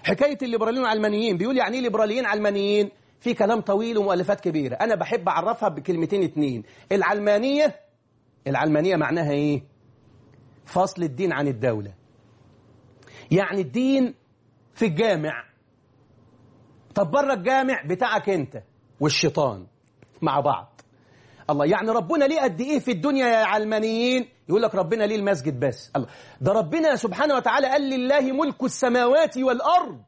حكاية الليبراليين والعلمانيين بيقول يعني ايه ليبراليين علمانيين في كلام طويل ومؤلفات كبيرة أنا بحب أعرفها بكلمتين اتنين العلمانية العلمانية معناها إيه فصل الدين عن الدولة يعني الدين في الجامع طب بره الجامع بتاعك أنت والشيطان مع بعض الله يعني ربنا ليه قد ايه في الدنيا يا علمانيين يقول لك ربنا ليه المسجد بس الله ده ربنا سبحانه وتعالى قال لله ملك السماوات والارض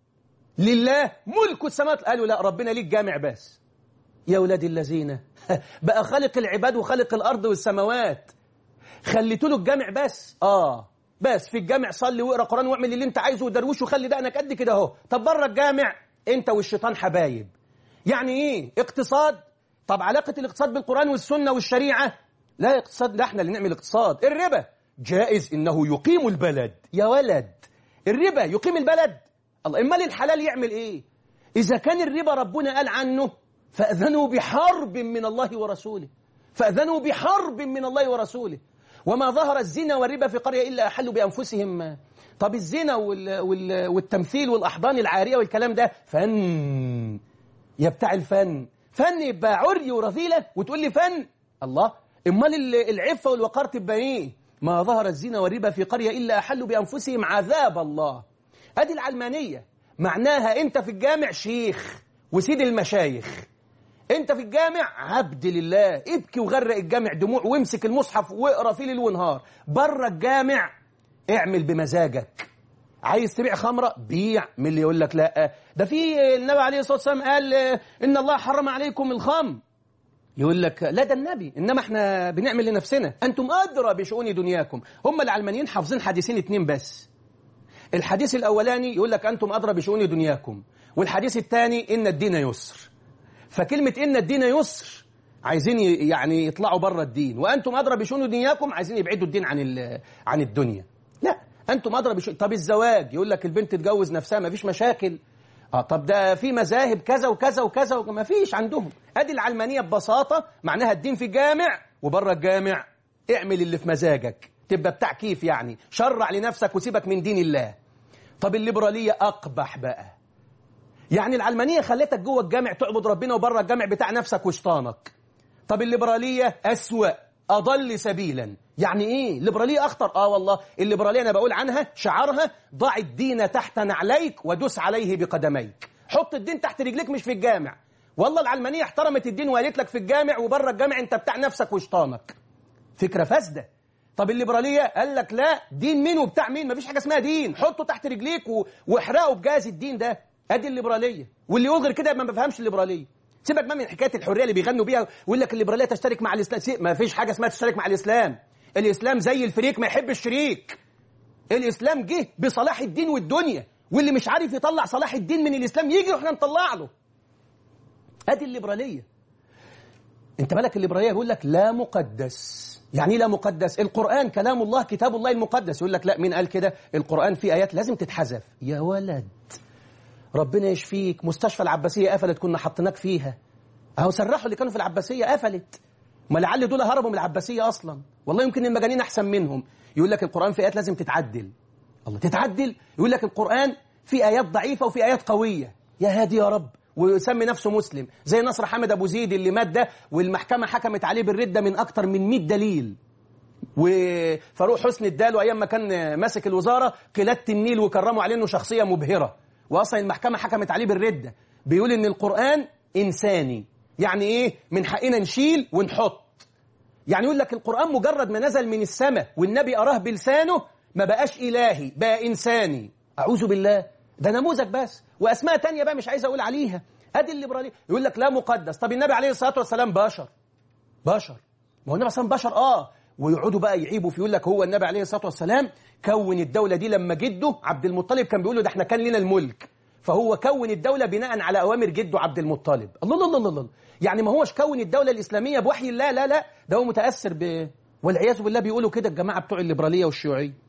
لله ملك السماوات قالوا لا ربنا ليه الجامع بس يا ولاد الذين بقى خالق العباد وخالق الارض والسماوات خليتوا له الجامع بس اه بس في الجامع صلي واقرا قران واعمل اللي انت عايزه ودروش وخلي دقنك قد كده اهو طب بره الجامع انت والشيطان حبايب يعني ايه اقتصاد طب علاقة الاقتصاد بالقرآن والسنة والشريعة لا اقتصاد لا احنا اللي نعمل اقتصاد الربا جائز انه يقيم البلد يا ولد الربا يقيم البلد الله امال الحلال يعمل ايه اذا كان الربا ربنا قال عنه فاذنوا بحرب من الله ورسوله فاذنوا بحرب من الله ورسوله وما ظهر الزنا والربا في قرية إلا أحلوا بأنفسهم طب الزنا وال... وال... والتمثيل والأحضان العارية والكلام ده فن يا بتاع الفن فن يبقى عري ورذيلة وتقول لي فن الله امال العفة والوقار تبقى ايه ما ظهر الزنا والربا في قرية إلا أحلوا بأنفسهم عذاب الله هذه العلمانية معناها أنت في الجامع شيخ وسيد المشايخ أنت في الجامع عبد لله ابكي وغرق الجامع دموع وامسك المصحف واقرا فيه ليل ونهار بره الجامع اعمل بمزاجك عايز تبيع خمرة بيع من اللي يقول لك لا ده في النبي عليه الصلاة والسلام قال إن الله حرم عليكم الخمر يقول لك لا ده النبي إنما احنا بنعمل لنفسنا أنتم أدرى بشؤون دنياكم هم العلمانيين حافظين حديثين اتنين بس الحديث الأولاني يقول لك أنتم أدرى بشؤون دنياكم والحديث الثاني إن الدين يسر فكلمة إن الدين يسر عايزين يعني يطلعوا بره الدين وأنتم أدرى بشؤون دنياكم عايزين يبعدوا الدين عن عن الدنيا لا انتم ادرى بشيء طب الزواج يقول لك البنت تتجوز نفسها ما فيش مشاكل اه طب ده في مذاهب كذا وكذا وكذا ما فيش عندهم ادي العلمانيه ببساطه معناها الدين في الجامع وبره الجامع اعمل اللي في مزاجك تبقى بتاع كيف يعني شرع لنفسك وسيبك من دين الله طب الليبراليه اقبح بقى يعني العلمانيه خلتك جوه الجامع تعبد ربنا وبره الجامع بتاع نفسك وشيطانك طب الليبراليه اسوأ أضل سبيلا يعني إيه الليبرالية أخطر آه والله الليبرالية أنا بقول عنها شعارها ضع الدين تحت نعليك ودوس عليه بقدميك حط الدين تحت رجليك مش في الجامع والله العلمانية احترمت الدين وقالت لك في الجامع وبره الجامع أنت بتاع نفسك وشيطانك فكرة فاسدة طب الليبرالية قال لك لا دين مين وبتاع مين مفيش حاجة اسمها دين حطه تحت رجليك و... واحرقه بجاز الدين ده ادي الليبرالية واللي يقول غير كده ما بفهمش الليبرالية سيبك ما من حكايه الحريه اللي بيغنوا بيها ويقول لك الليبراليه تشترك مع الاسلام ما فيش حاجه اسمها تشترك مع الاسلام الاسلام زي الفريق ما يحب الشريك الاسلام جه بصلاح الدين والدنيا واللي مش عارف يطلع صلاح الدين من الاسلام يجي واحنا نطلع له ادي الليبراليه انت بالك الليبراليه يقول لك لا مقدس يعني ايه لا مقدس القران كلام الله كتاب الله المقدس يقول لك لا مين قال كده القران فيه ايات لازم تتحذف يا ولد ربنا يشفيك مستشفى العباسية قفلت كنا حطيناك فيها اهو سرحوا اللي كانوا في العباسية قفلت ما لعل دول هربوا من العباسية أصلا والله يمكن المجانين أحسن منهم يقول لك القرآن في آيات لازم تتعدل الله تتعدل يقول لك القرآن في آيات ضعيفة وفي آيات قوية يا هادي يا رب ويسمي نفسه مسلم زي نصر حامد أبو زيد اللي مات ده والمحكمة حكمت عليه بالردة من أكتر من 100 دليل وفاروق حسني اداله أيام ما كان ماسك الوزارة قلادة النيل وكرموا عليه إنه شخصية مبهرة واصلا المحكمه حكمت عليه بالرده بيقول ان القران انساني يعني ايه من حقنا نشيل ونحط يعني يقول لك القران مجرد ما نزل من السماء والنبي اراه بلسانه ما بقاش الهي بقى انساني اعوذ بالله ده نموذج بس واسماء تانية بقى مش عايز اقول عليها ادي الليبراليه يقول لك لا مقدس طب النبي عليه الصلاه والسلام بشر بشر ما هو النبي صلى بشر اه ويقعدوا بقى يعيبوا في يقول لك هو النبي عليه الصلاه والسلام كون الدوله دي لما جده عبد المطلب كان بيقول له ده احنا كان لنا الملك فهو كون الدوله بناء على اوامر جده عبد المطلب الله الله الله الله يعني ما هوش كون الدوله الاسلاميه بوحي الله لا لا ده هو متاثر ب والعياذ بالله بيقولوا كده الجماعه بتوع الليبراليه والشيوعيه